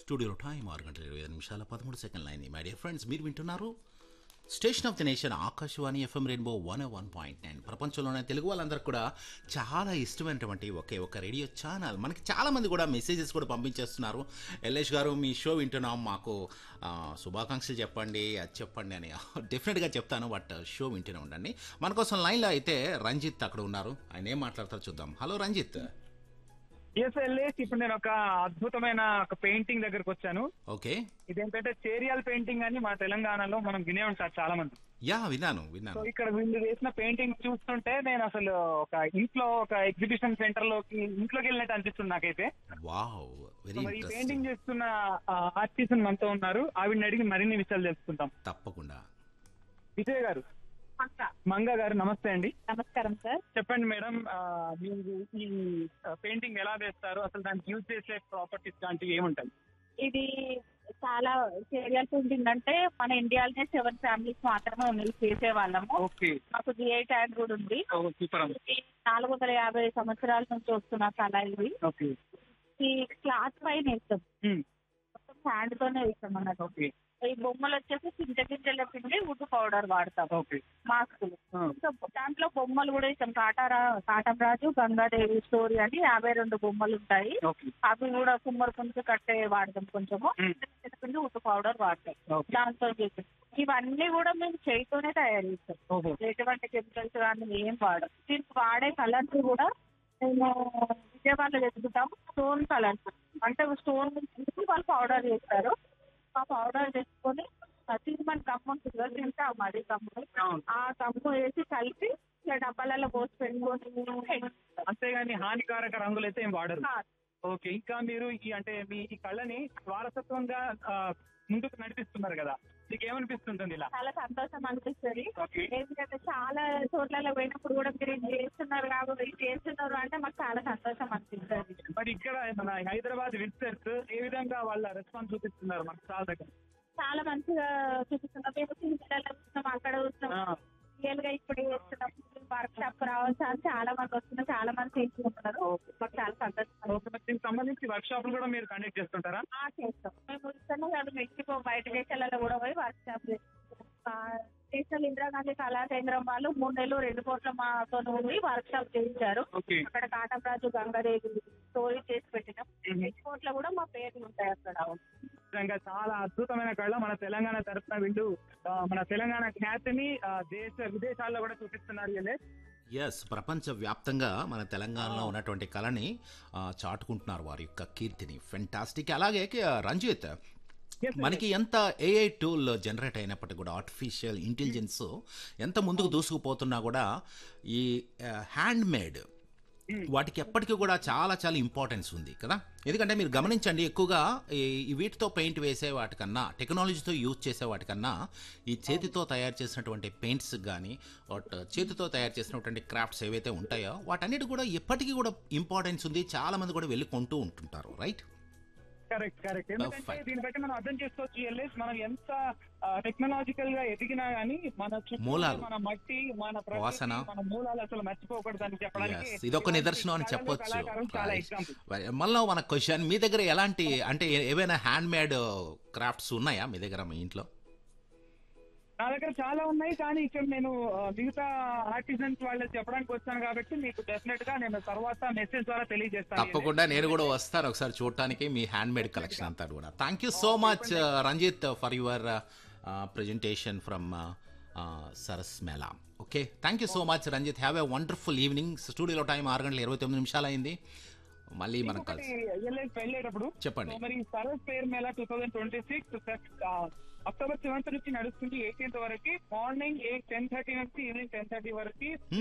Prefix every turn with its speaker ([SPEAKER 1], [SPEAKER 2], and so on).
[SPEAKER 1] స్టూడియోలో టైం ఆరు గంటల ఇరవై ఐదు నిమిషాల పదమూడు సెకండ్లు అయింది మై డియర్ ఫ్రెండ్స్ మీరు వింటున్నారు station of the nation Akashvani FM rainbow one one point nine ప్రపంచంలోనే తెలుగు వాళ్ళందరికీ కూడా చాలా ఇష్టమైనటువంటి ఒకే ఒక రేడియో ఛానల్ మనకి చాలామంది కూడా మెసేజెస్ కూడా పంపించేస్తున్నారు ఎల్లేష్ గారు మీ షో వింటున్నాం మాకు ఆ, శుభాకాంక్షలు చెప్పండి అది చెప్పండి అని డెఫినెట్గా చెప్తాను బట్ షో వింటూనే ఉండండి మన కోసం లైన్లో అయితే రంజిత్ అక్కడ ఉన్నారు ఆయన ఏం మాట్లాడతారో చూద్దాం హలో రంజిత్
[SPEAKER 2] ఎస్ ఎల్ఏస్ ఇప్పుడు నేను ఒక అద్భుతమైన ఒక పెయింటింగ్ దగ్గరకు వచ్చాను
[SPEAKER 1] ఓకే
[SPEAKER 2] ఇదేంటంటే చేరియల్ పెయింటింగ్ అని మన తెలంగాణలో మనం వినే ఉంటారు చాలా మంది
[SPEAKER 1] యా విన్నాను
[SPEAKER 2] సో
[SPEAKER 1] విన్నాను
[SPEAKER 2] ఇక్కడ వీళ్ళు వేసిన పెయింటింగ్ చూస్తుంటే నేను అసలు ఒక ఇంట్లో ఒక ఎగ్జిబిషన్ సెంటర్ లోకి ఇంట్లోకి వెళ్ళినట్టు అనిపిస్తుంది నాకైతే
[SPEAKER 1] వావ్ వెరీ
[SPEAKER 2] సో మరి ఈ
[SPEAKER 1] ఇంట్రెస్టింగ్
[SPEAKER 2] పెయింటింగ్ చేస్తున్న ఆర్టిస్ట్ మనతో ఉన్నారు ఆవిడని అడిగి మరిన్ని విషయాలు తెలుసుకుంటాం
[SPEAKER 1] తప్పకుండా
[SPEAKER 2] విజయ్ గారు మంగ గారు నమస్తే అండి
[SPEAKER 3] నమస్కారం సార్
[SPEAKER 2] చెప్పండి మేడం ఆ, మీరు ఈ పెయింటింగ్ ఎలా వేస్తారు అసలు దానికి యూజ్ చేసే ప్రాపర్టీస్ లాంటివి ఏముంటాయి
[SPEAKER 3] ఇది చాలా సీరియల్ పెయింటింగ్ అంటే మన ఇండియాలోనే సెవెన్ ఫ్యామిలీస్ మాత్రమే ఉన్నాయి చేసే వాళ్ళము
[SPEAKER 2] ఓకే
[SPEAKER 3] మాకు జిఐ ట్యాగ్ కూడా ఉంది
[SPEAKER 2] సూపర్ అండి
[SPEAKER 3] ఇది నాలుగు వందల యాభై సంవత్సరాల నుంచి వస్తున్న కళ ఇది
[SPEAKER 2] ఓకే
[SPEAKER 3] ఈ క్లాత్ పైన వేస్తాం మొత్తం హ్యాండ్ తోనే వేస్తాం అన్నట్టు
[SPEAKER 2] ఓకే
[SPEAKER 3] ఈ బొమ్మలు వచ్చేసి చింత గింజల పిండి ఉడ్డు పౌడర్ వాడతాం
[SPEAKER 2] ఓకే
[SPEAKER 3] మాస్కులు సో దాంట్లో బొమ్మలు కూడా ఇస్తాం కాటారా కాటం రాజు గంగాదేవి స్టోరీ అని యాభై రెండు బొమ్మలు ఉంటాయి
[SPEAKER 2] ఓకే
[SPEAKER 3] అవి కూడా కుమ్మరి పుంజు కట్టే వాడతాం కొంచెము
[SPEAKER 2] మ్మ్.
[SPEAKER 3] చింతపిండి ఉప్పు పౌడర్ వాడతాం
[SPEAKER 2] ఓకే
[SPEAKER 3] దాంతో చేస్తాం ఇవన్నీ కూడా మేము చేయితోనే తయారు చేస్తాం
[SPEAKER 2] ఓహో
[SPEAKER 3] ఎటువంటి కెమికల్స్ కానీ ఏం వాడం దీనికి వాడే కలర్స్ కూడా మేము విజయవాడలో తెచ్చుకుంటాం స్టోన్ కలర్స్ అంటే స్టోన్ నుంచి వాళ్ళు పౌడర్ చేస్తారు ఆ పౌడర్ తెచ్చుకొని మన కమ్మ ఉంటుంది కదా తింటాం అది కమ్ము
[SPEAKER 2] అవును.
[SPEAKER 3] ఆ కమ్ము వేసి కలిపి ఇట్లా డబ్బాలలో పోసి పెట్టుకొని
[SPEAKER 2] అంతేగాని హానికారక రంగులు అయితే ఏం వాడరు ఓకే ఇంకా మీరు ఈ అంటే మీ ఈ కళని వారసత్వంగా ఆ, ముందుకు నడిపిస్తున్నారు కదా మీకు ఏమనిపిస్తుంటుంది ఇలా
[SPEAKER 3] చాలా సంతోషం అనిపిస్తుంది
[SPEAKER 2] ఓకే
[SPEAKER 3] ఎందుకంటే చాలా చోట్లలో పోయినప్పుడు కూడా మీరు ఇది చేస్తున్నారు కాబట్టి ఇది చేస్తున్నారు అంటే మాకు చాలా సంతోషం అనిపిస్తుంది
[SPEAKER 2] మరి ఇక్కడ మన హైదరాబాద్ విజిటర్స్ ఏ విధంగా వాళ్ళ రెస్పాన్స్ చూపిస్తున్నారు మనకు చాలా దగ్గర
[SPEAKER 3] చాలా మంచిగా చూపిస్తున్నాం మేము సినిమాలలో చూస్తున్నాం అక్కడ చూస్తున్నాం
[SPEAKER 2] ఆ,
[SPEAKER 3] రియల్ గా ఇప్పుడు చేస్తున్నాం వర్క్ షాప్ రావచ్చు అని చాలా మంది వస్తున్నారు చాలా మంది తీసుకుంటున్నారు మాకు చాలా సంతోషం
[SPEAKER 2] ఓకే మరి దీనికి సంబంధించి వర్క్ షాపులు కూడా మీరు కండక్ట్ చేస్తుంటారా
[SPEAKER 3] ఆ, చేస్తాం మేము ఇస్తున్నాం కాదు మెక్సికో బయట దేశాలలో కూడా పోయి వర్క్ షాప్ చేస్తాం నేషనల్ ఇందిరాగాంధీ కళా కేంద్రం వాళ్ళు మూడు నెలలు రెండు కోట్ల మాతో ఉండి వర్క్ షాప్ చేయించారు
[SPEAKER 2] ఓకే
[SPEAKER 3] అక్కడ కాటంరాజు గంగాదేవి స్టోరీ చేసి పెట్టినాం ఎక్స్పోర్ట్ లో కూడా మా పేర్లు ఉంటాయి అక్కడ
[SPEAKER 2] నిజంగా చాలా అద్భుతమైన కళ మన తెలంగాణ తరఫున వీళ్ళు ఆ, మన తెలంగాణ ఖ్యాతిని ఆ, దేశ విదేశాల్లో కూడా చూపిస్తున్నారు వీళ్ళే
[SPEAKER 1] ఎస్ ప్రపంచవ్యాప్తంగా మన తెలంగాణలో ఉన్నటువంటి కళని ఆ, చాటుకుంటున్నారు వారి యొక్క కీర్తిని ఫెంటాస్టిక్ అలాగే కి- రంజిత్
[SPEAKER 2] Yes, sir.
[SPEAKER 1] మనకి ఎంత ఏఐ టూల్ జనరేట్ అయినప్పటికీ కూడా ఆర్టిఫిషియల్ ఇంటెలిజెన్స్ ఎంత ముందుకు దూసుకుపోతున్నా కూడా ఈ హ్యాండ్ మేడ్ వాటికి ఎప్పటికీ కూడా చాలా చాలా ఇంపార్టెన్స్ ఉంది కదా ఎందుకంటే మీరు గమనించండి ఎక్కువగా ఈ ఈ వీటితో పెయింట్ వేసే వాటికన్నా టెక్నాలజీతో యూజ్ చేసే వాటికన్నా ఈ చేతితో తయారు చేసినటువంటి పెయింట్స్ కానీ వాట్ చేతితో తయారు చేసినటువంటి క్రాఫ్ట్స్ ఏవైతే ఉంటాయో వాటన్నిటి కూడా ఎప్పటికీ కూడా ఇంపార్టెన్స్ ఉంది చాలా మంది కూడా వెళ్ళి కొంటూ ఉంటుంటారు రైట్
[SPEAKER 2] కరెక్ట్ కరెక్ట్ ఎందుకంటే
[SPEAKER 1] fine.
[SPEAKER 2] దీన్ని బట్టి మనం అర్థం చేసుకోవచ్చు ఎల్ఎస్ మనం ఎంత టెక్నాలజికల్ గా ఎదిగినా గానీ మన చుట్టూ
[SPEAKER 1] మూలాలు.
[SPEAKER 2] మన మట్టి మన ప్రకృతి,
[SPEAKER 1] వాసన.
[SPEAKER 2] మన మూలాలు అసలు మర్చిపోకూడదు అని చెప్పడానికి
[SPEAKER 1] Yes, ఇదొక నిదర్శనం అని
[SPEAKER 2] కళలు,
[SPEAKER 1] చెప్పొచ్చు
[SPEAKER 2] కళాకారులు చాలా
[SPEAKER 1] Right.
[SPEAKER 2] Example
[SPEAKER 1] Right. మళ్ళీ మన క్వశ్చన్ మీ దగ్గర ఎలాంటి అంటే ఏ- ఏవైనా హ్యాండ్ మేడ్ క్రాఫ్ట్స్ ఉన్నాయా మీ దగ్గర మీ ఇంట్లో
[SPEAKER 2] నా దగ్గర చాలా ఉన్నాయి కానీ ఇక్కడ నేను ఆ, మిగతా ఆర్టిజన్స్ వాళ్ళకి చెప్పడానికి వచ్చాను కాబట్టి మీకు డెఫినెట్ గా నేను తర్వాత మెసేజ్ ద్వారా తెలియజేస్తాను
[SPEAKER 1] తప్పకుండా నేను కూడా వస్తాను ఒకసారి చూడటానికి మీ హ్యాండ్ మేడ్ కలెక్షన్ అంతా కూడా thank you so much Ranjith for your presentation from Saras mela okay thank you so much Ranjith have a wonderful evening స్టూడియోలో టైం ఆరు గంటల ఇరవై తొమ్మిది నిమిషాలు అయింది మళ్ళీ మనం
[SPEAKER 2] ఇంకొకటి
[SPEAKER 1] కలిసి
[SPEAKER 2] ఎల్ఐసి వెళ్ళేటప్పుడు
[SPEAKER 1] చెప్పండి.
[SPEAKER 2] సో మరి సరస్ పేరు mela two thousand twenty six October seventh నుంచి నడుస్తుంది ఎయిటీన్త్ వరకు మార్నింగ్ ఎయిట్ టెన్ థర్టీ నుంచి ఈవినింగ్ టెన్ థర్టీ వరకు